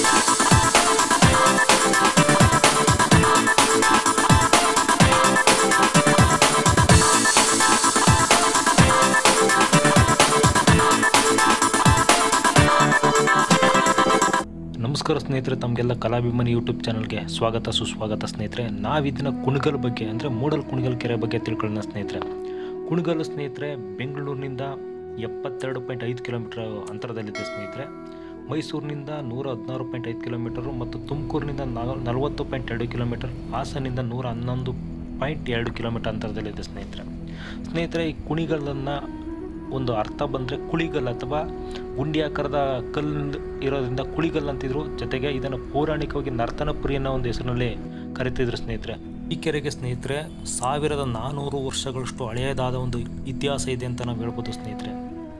ನಮಸ್ಕಾರ ಸ್ನೇಹಿತರೆ ತಮಗೆಲ್ಲ ಕಲಾಭಿಮಾನಿ ಯೂಟ್ಯೂಬ್ ಚಾನಲ್ಗೆ ಸ್ವಾಗತ ಸುಸ್ವಾಗತ ಸ್ನೇಹಿತರೆ ನಾವಿದಿನ ಕುಣಗಲ್ ಬಗ್ಗೆ ಅಂದರೆ ಮೂಡಲ್ ಕುಣಗಲ್ ಕೆರೆ ಬಗ್ಗೆ ತಿಳ್ಕೊಳ್ಳೋಣ ಸ್ನೇಹಿತರೆ ಕುಣಗಲ್ ಸ್ನೇಹಿತರೆ ಬೆಂಗಳೂರಿನಿಂದ ಎಪ್ಪತ್ತೆರಡು ಪಾಯಿಂಟ್ ಐದು ಕಿಲೋಮೀಟರ್ ಅಂತರದಲ್ಲಿದೆ ಸ್ನೇಹಿತರೆ ಮೈಸೂರಿನಿಂದ ನೂರ ಹದಿನಾರು ಪಾಯಿಂಟ್ ಐದು ಕಿಲೋಮೀಟರು ಮತ್ತು ತುಮಕೂರಿನಿಂದ ನಲ- ನಲವತ್ತು ಪಾಯಿಂಟ್ ಎರಡು ಕಿಲೋಮೀಟರ್ ಹಾಸನಿಂದ ನೂರ ಹನ್ನೊಂದು ಪಾಯಿಂಟ್ ಎರಡು ಕಿಲೋಮೀಟರ್ ಅಂತರದಲ್ಲಿದೆ ಸ್ನೇಹಿತರೆ ಸ್ನೇಹಿತರೆ ಈ ಕುಣಿಗಲ್ಲನ್ನು ಒಂದು ಅರ್ಥ ಬಂದರೆ ಕುಳಿಗಲ್ ಅಥವಾ ಗುಂಡಿ ಆಕಾರದ ಕಲ್ಲು ಇರೋದ್ರಿಂದ ಕುಳಿಗಲ್ ಅಂತಿದ್ರು ಜೊತೆಗೆ ಇದನ್ನು ಪೌರಾಣಿಕವಾಗಿ ನರ್ತನಪುರಿ ಅನ್ನೋ ಒಂದು ಹೆಸರಿನಲ್ಲಿ ಕರಿತಿದ್ರು ಸ್ನೇಹಿತರೆ ಈ ಕೆರೆಗೆ ಸ್ನೇಹಿತರೆ ಸಾವಿರದ ನಾನ್ನೂರು ವರ್ಷಗಳಷ್ಟು ಹಳೆಯದಾದ ಒಂದು ಇತಿಹಾಸ ಇದೆ ಅಂತ ನಾವು ಹೇಳ್ಬೋದು ಸ್ನೇಹಿತರೆ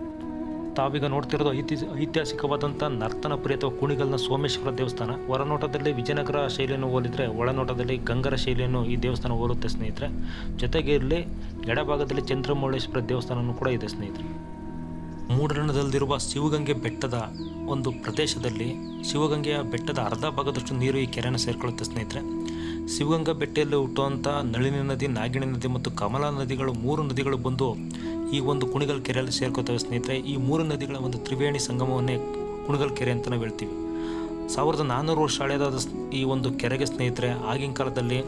ತಾವೀಗ ನೋಡ್ತಿರೋದು ಐತಿ ಐತಿಹಾಸಿಕವಾದಂಥ ನರ್ತನಪುರಿ ಅಥವಾ ಕುಣಿಗಲ್ನ ಸೋಮೇಶ್ವರ ದೇವಸ್ಥಾನ ಹೊರನೋಟದಲ್ಲಿ ವಿಜಯನಗರ ಶೈಲಿಯನ್ನು ಹೋಲಿದ್ರೆ ಒಳನೋಟದಲ್ಲಿ ಗಂಗರ ಶೈಲಿಯನ್ನು ಈ ದೇವಸ್ಥಾನ ಹೋಲುತ್ತೆ ಸ್ನೇಹಿತರೆ ಜೊತೆಗೆ ಇಲ್ಲಿ ಎಡಭಾಗದಲ್ಲಿ ಚಂದ್ರಮೌಳೇಶ್ವರ ದೇವಸ್ಥಾನವೂ ಕೂಡ ಇದೆ ಸ್ನೇಹಿತರೆ ಮೂಡರಣದಲ್ಲಿರುವ ಶಿವಗಂಗೆ ಬೆಟ್ಟದ ಒಂದು ಪ್ರದೇಶದಲ್ಲಿ ಶಿವಗಂಗೆಯ ಬೆಟ್ಟದ ಅರ್ಧ ಭಾಗದಷ್ಟು ನೀರು ಈ ಕೆರೆಯನ್ನು ಸೇರ್ಕೊಳ್ಳುತ್ತೆ ಸ್ನೇಹಿತರೆ ಶಿವಗಂಗಾ ಬೆಟ್ಟದಲ್ಲಿ ಹುಟ್ಟುವಂಥ ನಳಿನಿ ನದಿ ನಾಗಿಣಿ ನದಿ ಮತ್ತು ಕಮಲಾ ನದಿಗಳು ಮೂರು ನದಿಗಳು ಬಂದು ಈ ಒಂದು ಕುಣಿಗಲ್ ಕೆರೆಯಲ್ಲಿ ಸೇರ್ಕೋತವೆ ಸ್ನೇಹಿತರೆ ಈ ಮೂರು ನದಿಗಳ ಒಂದು ತ್ರಿವೇಣಿ ಸಂಗಮವನ್ನೇ ಕುಣಿಗಲ್ ಕೆರೆ ಅಂತ ನಾವು ಹೇಳ್ತೀವಿ ಸಾವಿರದ ನಾನ್ನೂರು ವರ್ಷ ಹಳೆಯದಾದ ಸ್- ಈ ಒಂದು ಕೆರೆಗೆ ಸ್ನೇಹಿತರೆ ಆಗಿನ ಕಾಲದಲ್ಲಿ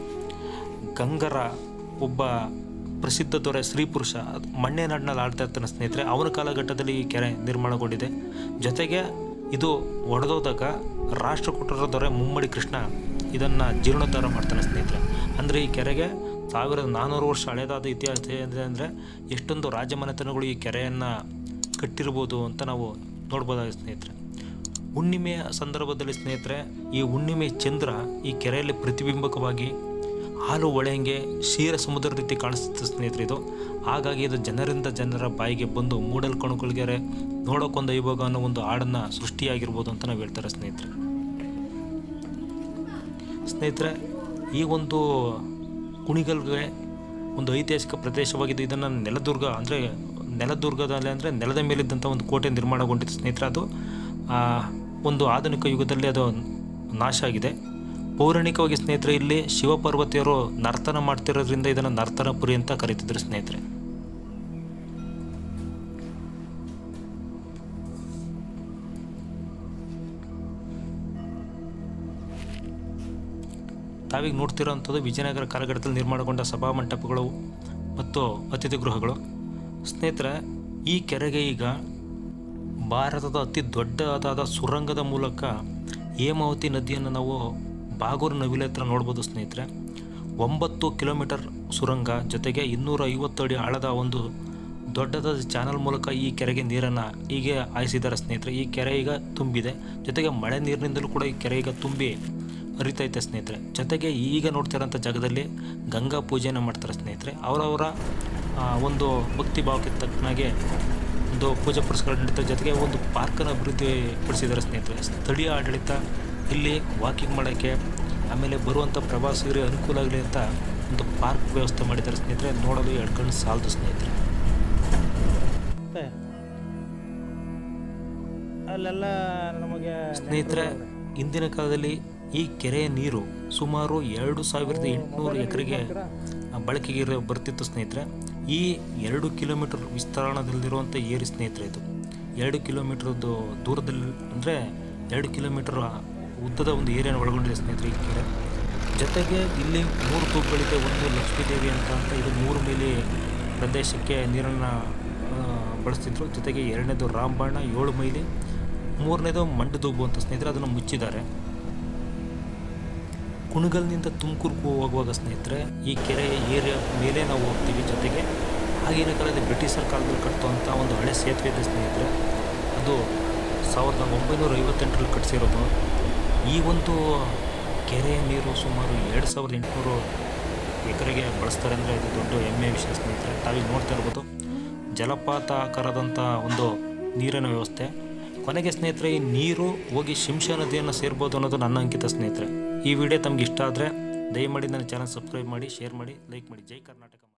ಗಂಗರ ಒಬ್ಬ ಪ್ರಸಿದ್ಧ ದೊರೆ ಸ್ತ್ರೀ ಪುರುಷ ಅದು ಮಣ್ಣೆನಾಡಿನಲ್ಲಿ ಆಳ್ತಾ ಇರ್ತಾನೆ ಸ್ನೇಹಿತರೆ ಅವನ ಕಾಲಘಟ್ಟದಲ್ಲಿ ಈ ಕೆರೆ ನಿರ್ಮಾಣಗೊಂಡಿದೆ ಜೊತೆಗೆ ಇದು ಒಡೆದೋದಾಗ ರಾಷ್ಟ್ರಕೂಟರ ದೊರೆ ಮುಮ್ಮಡಿ ಕೃಷ್ಣ ಇದನ್ನು ಜೀರ್ಣೋದ್ಧಾರ ಮಾಡ್ತಾನೆ ಸ್ನೇಹಿತರೆ ಅಂದರೆ ಈ ಕೆರೆಗೆ ಸಾವಿರದ ನಾನ್ನೂರು ವರ್ಷ ಹಳೆಯದಾದ ಇತಿಹಾಸ ಏನಿದೆ ಅಂದರೆ ಎಷ್ಟೊಂದು ರಾಜಮನೆತನಗಳು ಈ ಕೆರೆಯನ್ನು ಕಟ್ಟಿರ್ಬೋದು ಅಂತ ನಾವು ನೋಡ್ಬೋದಾಗಿದೆ ಸ್ನೇಹಿತರೆ ಹುಣ್ಣಿಮೆಯ ಸಂದರ್ಭದಲ್ಲಿ ಸ್ನೇಹಿತರೆ ಈ ಹುಣ್ಣಿಮೆ ಚಂದ್ರ ಈ ಕೆರೆಯಲ್ಲಿ ಪ್ರತಿಬಿಂಬಕವಾಗಿ ಹಾಲು ಹೊಳೆಯಂಗೆ ಕ್ಷೀರ ಸಮುದ್ರ ರೀತಿ ಕಾಣಿಸುತ್ತೆ ಸ್ನೇಹಿತರೆ ಇದು ಹಾಗಾಗಿ ಇದು ಜನರಿಂದ ಜನರ ಬಾಯಿಗೆ ಬಂದು ಮೂಡಲ್ ಕಣಕುಳಿಗೆರೆ ನೋಡೋಕ್ಕೊಂದು ಐಭೋಗ ಅನ್ನೋ ಒಂದು ಹಾಡನ್ನು ಸೃಷ್ಟಿಯಾಗಿರ್ಬೋದು ಅಂತ ನಾವು ಹೇಳ್ತಾರೆ ಸ್ನೇಹಿತರೆ ಸ್ನೇಹಿತರೆ ಈ ಒಂದು ಕುಣಿಗಲ್ಗೆ ಒಂದು ಐತಿಹಾಸಿಕ ಪ್ರದೇಶವಾಗಿದ್ದು ಇದನ್ನು ನೆಲದುರ್ಗ ಅಂದರೆ ನೆಲದುರ್ಗದಲ್ಲಿ ಅಂದರೆ ನೆಲದ ಮೇಲಿದ್ದಂಥ ಒಂದು ಕೋಟೆ ನಿರ್ಮಾಣಗೊಂಡಿತ್ತು ಸ್ನೇಹಿತರೆ ಅದು ಆ, ಒಂದು ಆಧುನಿಕ ಯುಗದಲ್ಲಿ ಅದು ನಾಶ ಆಗಿದೆ ಪೌರಾಣಿಕವಾಗಿ ಸ್ನೇಹಿತರೆ ಇಲ್ಲಿ ಶಿವಪಾರ್ವತಿಯರು ನರ್ತನ ಮಾಡ್ತಿರೋದ್ರಿಂದ ಇದನ್ನು ನರ್ತನಪುರಿ ಅಂತ ಕರೀತಿದ್ರು ಸ್ನೇಹಿತರೆ ತಾವೀಗ ನೋಡ್ತಿರೋವಂಥದ್ದು ವಿಜಯನಗರ ಕಾಲಘಟ್ಟದಲ್ಲಿ ನಿರ್ಮಾಣಗೊಂಡ ಸಭಾ ಮಂಟಪಗಳು ಮತ್ತು ಅತಿಥಿ ಗೃಹಗಳು ಸ್ನೇಹಿತರೆ ಈ ಕೆರೆಗೆ ಈಗ ಭಾರತದ ಅತಿ ದೊಡ್ಡದಾದ ಸುರಂಗದ ಮೂಲಕ ಹೇಮಾವತಿ ನದಿಯನ್ನು ನಾವು ಬಾಗೂರು ನವಿಲೆ ಹತ್ರ ನೋಡ್ಬೋದು ಸ್ನೇಹಿತರೆ ಒಂಬತ್ತು ಕಿಲೋಮೀಟರ್ ಸುರಂಗ ಜೊತೆಗೆ ಇನ್ನೂರ ಐವತ್ತು ಅಡಿ ಆಳದ ಒಂದು ದೊಡ್ಡದಾದ ಚಾನಲ್ ಮೂಲಕ ಈ ಕೆರೆಗೆ ನೀರನ್ನು ಹೀಗೆ ಹಾಯಿಸಿದ್ದಾರೆ ಸ್ನೇಹಿತರೆ ಈ ಕೆರೆ ಈಗ ತುಂಬಿದೆ ಜೊತೆಗೆ ಮಳೆ ನೀರಿನಿಂದಲೂ ಕೂಡ ಈ ಕೆರೆ ಈಗ ತುಂಬಿ ಹರಿತೈತೆ ಸ್ನೇಹಿತರೆ ಜೊತೆಗೆ ಈಗ ನೋಡ್ತಿರೋಂಥ ಜಾಗದಲ್ಲಿ ಗಂಗಾ ಪೂಜೆಯನ್ನು ಮಾಡ್ತಾರೆ ಸ್ನೇಹಿತರೆ ಅವರವರ ಆ, ಒಂದು ಭಕ್ತಿ ಭಾವಕ್ಕೆ ತಕ್ಕನಾಗೆ ಒಂದು ಪೂಜಾ ಪುರಸ್ಕಾರ ನಡೀತಾರೆ ಜೊತೆಗೆ ಒಂದು ಪಾರ್ಕನ್ನು ಅಭಿವೃದ್ಧಿ ಪಡಿಸಿದ್ದಾರೆ ಸ್ನೇಹಿತರೆ ಸ್ಥಳೀಯ ಆಡಳಿತ ಇಲ್ಲಿ ವಾಕಿಂಗ್ ಮಾಡೋಕ್ಕೆ ಆಮೇಲೆ ಬರುವಂಥ ಪ್ರವಾಸಿಗರಿಗೆ ಅನುಕೂಲ ಆಗಲಿ ಅಂತ ಒಂದು ಪಾರ್ಕ್ ವ್ಯವಸ್ಥೆ ಮಾಡಿದ್ದಾರೆ ಸ್ನೇಹಿತರೆ ನೋಡಲು ಎರಡು ಕಣ್ಣು ಸಾಲದು ಸ್ನೇಹಿತರೆ ಮತ್ತೆ ಅಲ್ಲೆಲ್ಲ ನಮಗೆ ಸ್ನೇಹಿತರೆ ಇಂದಿನ ಕಾಲದಲ್ಲಿ ಈ ಕೆರೆಯ ನೀರು ಸುಮಾರು ಎರಡು ಸಾವಿರದ ಎಂಟುನೂರು ಎಕರೆಗೆ ಬಳಕೆಗೆ ಇರೋ- ಬರ್ತಿತ್ತು ಸ್ನೇಹಿತರೆ ಈ ಎರಡು ಕಿಲೋಮೀಟರ್ ವಿಸ್ತೀರ್ಣದಲ್ಲಿರುವಂಥ ಏರಿ ಸ್ನೇಹಿತರೆ ಇದು ಎರಡು ಕಿಲೋಮೀಟರ್ದು ದೂರದಲ್ಲಿ ಅಂದರೆ ಎರಡು ಕಿಲೋಮೀಟರ್ ಉದ್ದದ ಒಂದು ಏರಿಯಾನ ಒಳಗೊಂಡಿದೆ ಸ್ನೇಹಿತರೆ ಈ ಕೆರೆ ಜೊತೆಗೆ ಇಲ್ಲಿ ಮೂರು ತೂಪುಗಳಿದೆ ಒಂದು ಲಕ್ಷ್ಮೀದೇವಿ ಅಂತ ಅಂತ ಇದು ಮೂರು ಮೈಲಿ ಪ್ರದೇಶಕ್ಕೆ ನೀರನ್ನು ಬಳಸ್ತಿದ್ರು ಜೊತೆಗೆ ಎರಡನೇದು ರಾಮಬಾಣ ಏಳು ಮೈಲಿ ಮೂರನೇದು ಮಂಡದೂಬು ಅಂತ ಸ್ನೇಹಿತರೆ ಅದನ್ನು ಮುಚ್ಚಿದ್ದಾರೆ ಕುಣಗಲ್ನಿಂದ ತುಮಕೂರ್ಗೂ ಹೋಗುವಾಗ ಸ್ನೇಹಿತರೆ ಈ ಕೆರೆ ಏರಿಯಾ ಮೇಲೆ ನಾವು ಹೋಗ್ತೀವಿ ಜೊತೆಗೆ ಆಗಿನ ಕಾಲದಲ್ಲಿ ಬ್ರಿಟಿಷರ ಕಾಲದಲ್ಲಿ ಕಟ್ಟುವಂಥ ಒಂದು ಹಳೆ ಸೇತುವೆ ಇದೆ ಸ್ನೇಹಿತರೆ ಅದು ಸಾವಿರದ ಒಂಬೈನೂರ ಐವತ್ತೆಂಟರಲ್ಲಿ ಕಟ್ಟಿಸಿರೋದು ಈ ಒಂದು ಕೆರೆಯ ನೀರು ಸುಮಾರು ಎರಡು ಸಾವಿರದ ಎಂಟುನೂರು ಎಕರೆಗೆ ಬಳಸ್ತಾರೆ ಅಂದರೆ ಇದು ದೊಡ್ಡ ಹೆಮ್ಮೆಯ ವಿಷಯ ಸ್ನೇಹಿತರೆ ತಾವೀಗ ನೋಡ್ತಾ ಇರ್ಬೋದು ಜಲಪಾತ ಆಕಾರದಂಥ ಒಂದು ನೀರಿನ ವ್ಯವಸ್ಥೆ ಕೊನೆಗೆ ಸ್ನೇಹಿತರೆ ಈ ನೀರು ಹೋಗಿ ಶಿಂಷಾ ನದಿಯನ್ನು ಸೇರ್ಬೋದು ಅನ್ನೋದು ನನ್ನ ಅಂಕಿತ ಸ್ನೇಹಿತರೆ ಈ ವಿಡಿಯೋ ತಮ್ಗೆ ಇಷ್ಟ ಆದರೆ ದಯಮಾಡಿ ನನ್ನ ಚಾನಲ್ ಸಬ್ಸ್ಕ್ರೈಬ್ ಮಾಡಿ ಶೇರ್ ಮಾಡಿ ಲೈಕ್ ಮಾಡಿ ಜೈ ಕರ್ನಾಟಕ